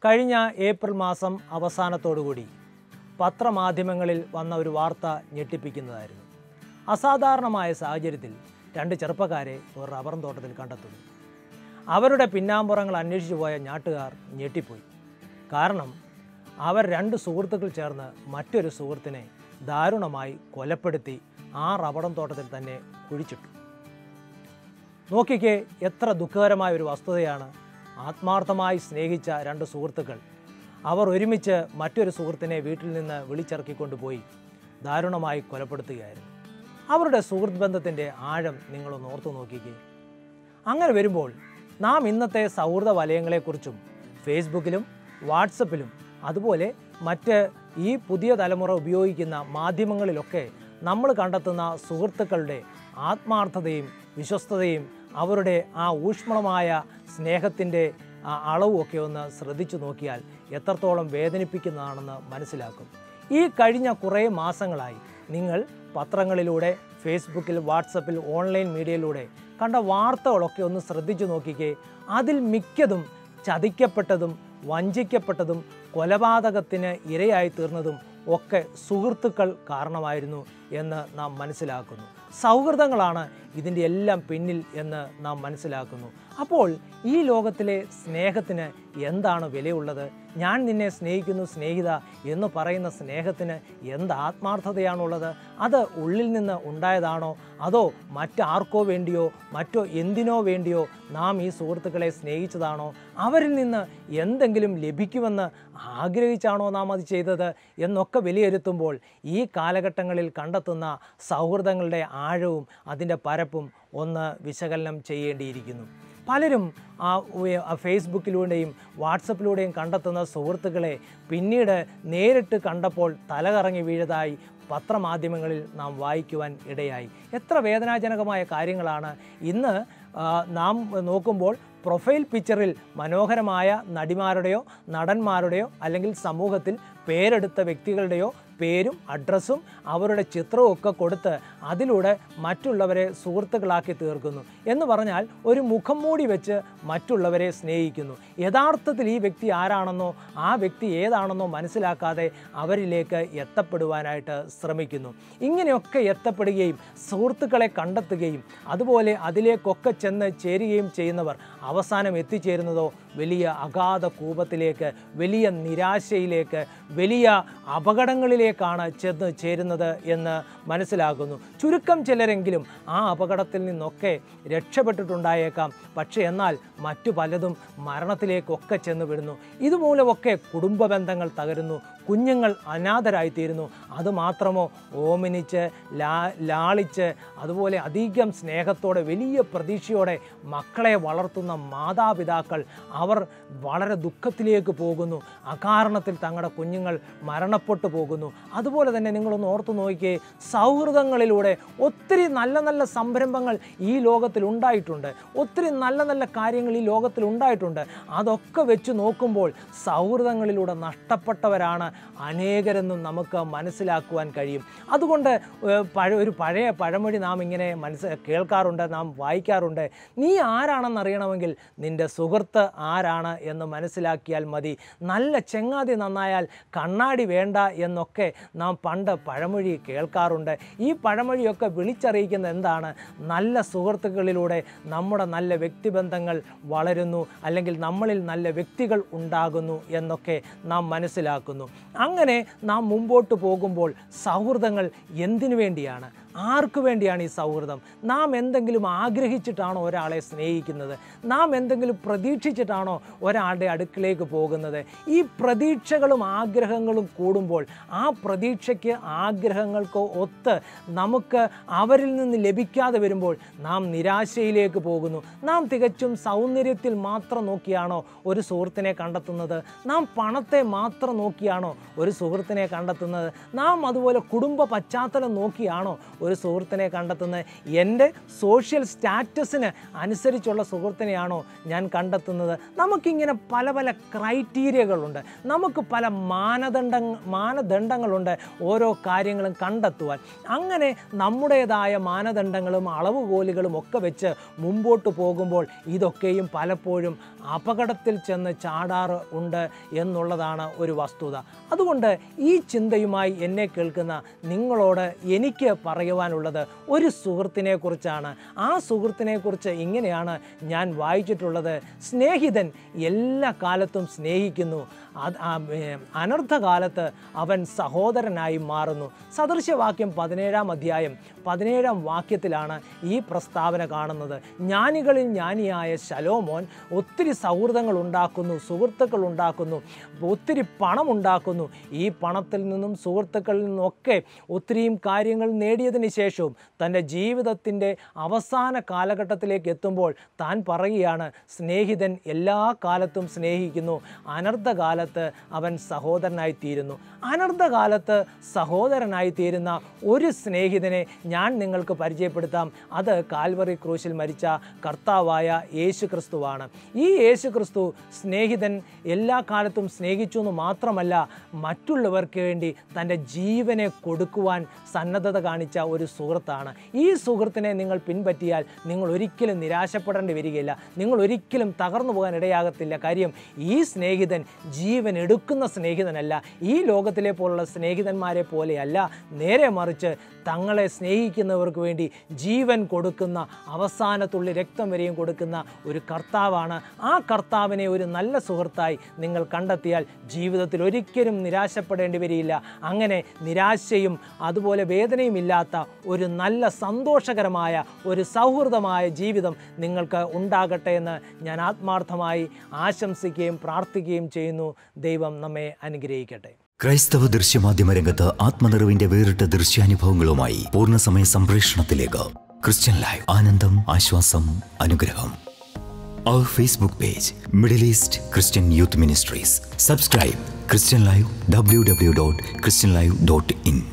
കഴിഞ്ഞ ഏപ്രിൽ മാസം അവസാനത്തോടുകൂടി പത്രമാധ്യമങ്ങളിൽ വന്ന ഒരു വാർത്ത ഞെട്ടിപ്പിക്കുന്നതായിരുന്നു അസാധാരണമായ സാഹചര്യത്തിൽ രണ്ട് ചെറുപ്പക്കാരെ ഒരു റബ്ബർ തോട്ടത്തിൽ കണ്ടെത്തുന്നു അവരുടെ പിന്നാമ്പുറങ്ങൾ അന്വേഷിച്ചു പോയ നാട്ടുകാർ ഞെട്ടിപ്പോയി കാരണം അവർ രണ്ട് സുഹൃത്തുക്കൾ ചേർന്ന് മറ്റൊരു സുഹൃത്തിനെ ദാരുണമായി കൊലപ്പെടുത്തി ആ റബ്ബറും തോട്ടത്തിൽ തന്നെ കുഴിച്ചിട്ടു നോക്കിക്കേ എത്ര ദുഃഖകരമായ ഒരു വസ്തുതയാണ് ആത്മാർത്ഥമായി സ്നേഹിച്ച രണ്ട് സുഹൃത്തുക്കൾ അവർ ഒരുമിച്ച് മറ്റൊരു സുഹൃത്തിനെ വീട്ടിൽ നിന്ന് വിളിച്ചിറക്കിക്കൊണ്ടുപോയി ദാരുണമായി കൊലപ്പെടുത്തുകയായിരുന്നു അവരുടെ സുഹൃത്ത് ബന്ധത്തിൻ്റെ ആഴം നിങ്ങളൊന്ന് ഓർത്തു നോക്കിക്കേ അങ്ങനെ വരുമ്പോൾ നാം ഇന്നത്തെ സൗഹൃദ വലയങ്ങളെക്കുറിച്ചും ഫേസ്ബുക്കിലും വാട്സപ്പിലും അതുപോലെ മറ്റ് ഈ പുതിയ തലമുറ ഉപയോഗിക്കുന്ന മാധ്യമങ്ങളിലൊക്കെ നമ്മൾ കണ്ടെത്തുന്ന സുഹൃത്തുക്കളുടെ ആത്മാർത്ഥതയും വിശ്വസ്തതയും അവരുടെ ആ ഊഷ്മളമായ സ്നേഹത്തിൻ്റെ ആ അളവും ഒക്കെ ഒന്ന് ശ്രദ്ധിച്ചു നോക്കിയാൽ എത്രത്തോളം വേദനിപ്പിക്കുന്നതാണെന്ന് മനസ്സിലാക്കും ഈ കഴിഞ്ഞ കുറേ മാസങ്ങളായി നിങ്ങൾ പത്രങ്ങളിലൂടെ ഫേസ്ബുക്കിൽ വാട്സപ്പിൽ ഓൺലൈൻ മീഡിയയിലൂടെ കണ്ട വാർത്തകളൊക്കെ ഒന്ന് ശ്രദ്ധിച്ചു നോക്കിക്കേ അതിൽ മിക്കതും ചതിക്കപ്പെട്ടതും വഞ്ചിക്കപ്പെട്ടതും കൊലപാതകത്തിന് ഇരയായി തീർന്നതും ഒക്കെ സുഹൃത്തുക്കൾ കാരണമായിരുന്നു എന്ന് നാം മനസ്സിലാക്കുന്നു സൗഹൃദങ്ങളാണ് ഇതിൻ്റെ എല്ലാം പിന്നിൽ എന്ന് നാം മനസ്സിലാക്കുന്നു അപ്പോൾ ഈ ലോകത്തിലെ സ്നേഹത്തിന് എന്താണ് വിലയുള്ളത് ഞാൻ നിന്നെ സ്നേഹിക്കുന്നു സ്നേഹിത എന്ന് പറയുന്ന സ്നേഹത്തിന് എന്ത് ആത്മാർത്ഥതയാണുള്ളത് അത് ഉള്ളിൽ നിന്ന് ഉണ്ടായതാണോ അതോ മറ്റാർക്കോ വേണ്ടിയോ മറ്റോ എന്തിനോ വേണ്ടിയോ നാം ഈ സുഹൃത്തുക്കളെ സ്നേഹിച്ചതാണോ അവരിൽ നിന്ന് എന്തെങ്കിലും ലഭിക്കുമെന്ന് ആഗ്രഹിച്ചാണോ നാം അത് ചെയ്തത് എന്നൊക്കെ വിലയിരുത്തുമ്പോൾ ഈ കാലഘട്ടങ്ങളിൽ കണ്ടെത്തുന്ന സൗഹൃദങ്ങളുടെ ആഴവും അതിൻ്റെ പരപ്പും ഒന്ന് വിശകലനം ചെയ്യേണ്ടിയിരിക്കുന്നു പലരും ആ ഉയ- ആ ഫേസ്ബുക്കിലൂടെയും വാട്സപ്പിലൂടെയും കണ്ടെത്തുന്ന സുഹൃത്തുക്കളെ പിന്നീട് നേരിട്ട് കണ്ടപ്പോൾ തലകറങ്ങി വീഴതായി പത്രമാധ്യമങ്ങളിൽ നാം വായിക്കുവാൻ ഇടയായി എത്ര വേദനാജനകമായ കാര്യങ്ങളാണ് ഇന്ന് ആ, നാം നോക്കുമ്പോൾ പ്രൊഫൈൽ പിക്ചറിൽ മനോഹരമായ നടിമാരുടെയോ നടന്മാരുടെയോ അല്ലെങ്കിൽ സമൂഹത്തിൽ പേരെടുത്ത വ്യക്തികളുടെയോ പേരും അഡ്രസ്സും അവരുടെ ചിത്രവും ഒക്കെ കൊടുത്ത് അതിലൂടെ മറ്റുള്ളവരെ സുഹൃത്തുക്കളാക്കി തീർക്കുന്നു എന്ന് പറഞ്ഞാൽ ഒരു മുഖം മൂടി വെച്ച് മറ്റുള്ളവരെ സ്നേഹിക്കുന്നു യഥാർത്ഥത്തിൽ ഈ വ്യക്തി ആരാണെന്നോ ആ വ്യക്തി ഏതാണെന്നോ മനസ്സിലാക്കാതെ അവരിലേക്ക് എത്തപ്പെടുവാനായിട്ട് ശ്രമിക്കുന്നു ഇങ്ങനെയൊക്കെ എത്തപ്പെടുകയും സുഹൃത്തുക്കളെ കണ്ടെത്തുകയും അതുപോലെ അതിലേക്കൊക്കെ ചെന്ന് ചേരുകയും ചെയ്യുന്നവർ അവസാനം എത്തിച്ചേരുന്നതോ വലിയ അഗാധ കൂപത്തിലേക്ക് വലിയ നിരാശയിലേക്ക് വലിയ അപകടങ്ങളിലേക്കാണ് ചെന്ന് ചേരുന്നത് എന്ന് മനസ്സിലാക്കുന്നു ചുരുക്കം ചിലരെങ്കിലും ആ അപകടത്തിൽ നിന്നൊക്കെ രക്ഷപ്പെട്ടിട്ടുണ്ടായേക്കാം പക്ഷേ എന്നാൽ മറ്റു പലതും മരണത്തിലേക്കൊക്കെ ചെന്ന് വിടുന്നു ഇതുമൂലമൊക്കെ കുടുംബ ബന്ധങ്ങൾ തകരുന്നു കുഞ്ഞുങ്ങൾ അനാഥരായിത്തീരുന്നു അതുമാത്രമോ ഓമനിച്ച് ലാ ലാളിച്ച് അതുപോലെ അധികം സ്നേഹത്തോടെ വലിയ പ്രതീക്ഷയോടെ മക്കളെ വളർത്തുന്ന മാതാപിതാക്കൾ അവർ വളരെ ദുഃഖത്തിലേക്ക് പോകുന്നു അകാരണത്തിൽ തങ്ങളുടെ കുഞ്ഞുങ്ങൾ മരണപ്പെട്ടു പോകുന്നു അതുപോലെ തന്നെ നിങ്ങളൊന്ന് ഓർത്തു നോക്കിയേ സൗഹൃദങ്ങളിലൂടെ ഒത്തിരി നല്ല നല്ല സംരംഭങ്ങൾ ഈ ലോകത്തിൽ ഉണ്ടായിട്ടുണ്ട് ഒത്തിരി നല്ല നല്ല കാര്യങ്ങൾ ഈ ലോകത്തിൽ ഉണ്ടായിട്ടുണ്ട് അതൊക്കെ വെച്ച് നോക്കുമ്പോൾ സൗഹൃദങ്ങളിലൂടെ നഷ്ടപ്പെട്ടവരാണ് അനേകരെന്നും നമുക്ക് മനസ്സിലാക്കുവാൻ കഴിയും അതുകൊണ്ട് ഏഹ്, പഴ ഒരു പഴയ പഴമൊഴി നാം ഇങ്ങനെ മനസ്സ് കേൾക്കാറുണ്ട് നാം വായിക്കാറുണ്ട് നീ ആരാണെന്ന് അറിയണമെങ്കിൽ നിൻ്റെ സുഹൃത്ത് ആരാണ് എന്ന് മനസ്സിലാക്കിയാൽ മതി നല്ല ചെങ്ങാതി നന്നായാൽ കണ്ണാടി വേണ്ട എന്നൊക്കെ നാം പണ്ട് പഴമൊഴി കേൾക്കാറുണ്ട് ഈ പഴമൊഴിയൊക്കെ വിളിച്ചറിയിക്കുന്ന എന്താണ് നല്ല സുഹൃത്തുക്കളിലൂടെ നമ്മുടെ നല്ല വ്യക്തിബന്ധങ്ങൾ വളരുന്നു അല്ലെങ്കിൽ നമ്മളിൽ നല്ല വ്യക്തികൾ ഉണ്ടാകുന്നു എന്നൊക്കെ നാം മനസ്സിലാക്കുന്നു അങ്ങനെ നാം മുമ്പോട്ട് പോകുമ്പോൾ സൗഹൃദങ്ങൾ എന്തിനു വേണ്ടിയാണ് ആർക്കു വേണ്ടിയാണ് ഈ സൗഹൃദം നാം എന്തെങ്കിലും ആഗ്രഹിച്ചിട്ടാണോ ഒരാളെ സ്നേഹിക്കുന്നത് നാം എന്തെങ്കിലും പ്രതീക്ഷിച്ചിട്ടാണോ ഒരാളുടെ അടുക്കിലേക്ക് പോകുന്നത് ഈ പ്രതീക്ഷകളും ആഗ്രഹങ്ങളും കൂടുമ്പോൾ ആ പ്രതീക്ഷയ്ക്ക് ആഗ്രഹങ്ങൾക്ക് ഒത്ത് നമുക്ക് അവരിൽ നിന്ന് ലഭിക്കാതെ വരുമ്പോൾ നാം നിരാശയിലേക്ക് പോകുന്നു നാം തികച്ചും സൗന്ദര്യത്തിൽ മാത്രം നോക്കിയാണോ ഒരു സുഹൃത്തിനെ കണ്ടെത്തുന്നത് നാം പണത്തെ മാത്രം നോക്കിയാണോ ഒരു സുഹൃത്തിനെ കണ്ടെത്തുന്നത് നാം അതുപോലെ കുടുംബ പശ്ചാത്തലം നോക്കിയാണോ ഒരു സുഹൃത്തിനെ കണ്ടെത്തുന്നത് എൻ്റെ സോഷ്യൽ സ്റ്റാറ്റസിന് അനുസരിച്ചുള്ള സുഹൃത്തിനെയാണോ ഞാൻ കണ്ടെത്തുന്നത് നമുക്കിങ്ങനെ പല പല ക്രൈറ്റീരിയകളുണ്ട് നമുക്ക് പല മാനദണ്ഡ മാനദണ്ഡങ്ങളുണ്ട് ഓരോ കാര്യങ്ങളും കണ്ടെത്തുവാൻ അങ്ങനെ നമ്മുടേതായ മാനദണ്ഡങ്ങളും അളവുകോലുകളും ഒക്കെ വെച്ച് മുമ്പോട്ട് പോകുമ്പോൾ ഇതൊക്കെയും പലപ്പോഴും അപകടത്തിൽ ചെന്ന് ചാടാറ് ഉണ്ട് എന്നുള്ളതാണ് ഒരു വസ്തുത അതുകൊണ്ട് ഈ ചിന്തയുമായി എന്നെ കേൾക്കുന്ന നിങ്ങളോട് എനിക്ക് പറയുവാനുള്ളത് ഒരു സുഹൃത്തിനെ കുറിച്ചാണ് ആ സുഹൃത്തിനെ കുറിച്ച് ഇങ്ങനെയാണ് ഞാൻ വായിച്ചിട്ടുള്ളത് സ്നേഹിതൻ എല്ലാ കാലത്തും സ്നേഹിക്കുന്നു അത് ആ, ഏ, അനർത്ഥകാലത്ത് അവൻ സഹോദരനായി മാറുന്നു സദൃശവാക്യം പതിനേഴാം അധ്യായം പതിനേഴാം വാക്യത്തിലാണ് ഈ പ്രസ്താവന കാണുന്നത് ജ്ഞാനികളിൽ ജ്ഞാനിയായ ശലോമോൻ ഒത്തിരി സൗഹൃദങ്ങൾ ഉണ്ടാക്കുന്നു സുഹൃത്തുക്കൾ ഉണ്ടാക്കുന്നു ഒത്തിരി പണം ഉണ്ടാക്കുന്നു ഈ പണത്തിൽ നിന്നും സുഹൃത്തുക്കളിൽ നിന്നൊക്കെ ഒത്തിരിയും കാര്യങ്ങൾ നേടിയതിന് ശേഷവും തൻ്റെ ജീവിതത്തിൻ്റെ അവസാന കാലഘട്ടത്തിലേക്ക് എത്തുമ്പോൾ താൻ പറയുകയാണ് സ്നേഹിതൻ എല്ലാ കാലത്തും സ്നേഹിക്കുന്നു അനർത്ഥകാലത്ത് അവൻ സഹോദരനായി തീരുന്നു അനർത്ഥകാലത്ത് സഹോദരനായി തീരുന്ന ഒരു സ്നേഹിതനെ ഞാൻ നിങ്ങൾക്ക് പരിചയപ്പെടുത്താം അത് കാൽവറി ക്രൂശിൽ മരിച്ച കർത്താവായ യേശു ക്രിസ്തുവാണ് ഈ യേശു ക്രിസ്തു സ്നേഹിതൻ എല്ലാ കാലത്തും സ്നേഹിച്ചു എന്ന് മാത്രമല്ല മറ്റുള്ളവർക്ക് വേണ്ടി തൻ്റെ ജീവനെ കൊടുക്കുവാൻ സന്നദ്ധത കാണിച്ച ഒരു സുഹൃത്താണ് ഈ സുഹൃത്തിനെ നിങ്ങൾ പിൻപറ്റിയാൽ നിങ്ങൾ ഒരിക്കലും നിരാശപ്പെടേണ്ടി വരികയില്ല നിങ്ങൾ ഒരിക്കലും തകർന്നു പോകാൻ ഇടയാകത്തില്ല കാര്യം ഈ സ്നേഹിതൻ ജീവൻ എടുക്കുന്ന സ്നേഹിതനല്ല ഈ ലോകത്തിലെ പോലുള്ള സ്നേഹിതന്മാരെ പോലെയല്ല നേരെ മറിച്ച് തങ്ങളെ സ്നേഹിക്കുന്നവർക്ക് വേണ്ടി ജീവൻ കൊടുക്കുന്ന അവസാനത്തുള്ളി രക്തം വരെയും കൊടുക്കുന്ന ഒരു കർത്താവാണ് ആ കർത്താവിനെ ഒരു നല്ല സുഹൃത്തായി നിങ്ങൾ കണ്ടെത്തിയാൽ ജീവിതത്തിൽ ഒരിക്കലും നിരാശപ്പെടേണ്ടി വരികയില്ല അങ്ങനെ നിരാശയും അതുപോലെ വേദനയും ഇല്ലാത്ത ഒരു നല്ല സന്തോഷകരമായ ഒരു സൗഹൃദമായ ജീവിതം നിങ്ങൾക്ക് ഉണ്ടാകട്ടെ എന്ന് ഞാൻ ആത്മാർത്ഥമായി ആശംസിക്കുകയും പ്രാർത്ഥിക്കുകയും ചെയ്യുന്നു ദൈവം നമ്മെ അനുഗ്രഹിക്കട്ടെ ക്രൈസ്തവ ദൃശ്യമാധ്യമ രംഗത്ത് ആത്മനിറവിന്റെ വേറിട്ട ദൃശ്യാനുഭവങ്ങളുമായി പൂർണ്ണസമയ സംപ്രേഷണത്തിലേക്ക് ക്രിസ്ത്യൻ ലൈവ് ആനന്ദം ആശ്വാസം അനുഗ്രഹം അവർ Facebook page Middle East Christian youth ministries subscribe Christian live W W dot Christian live dot in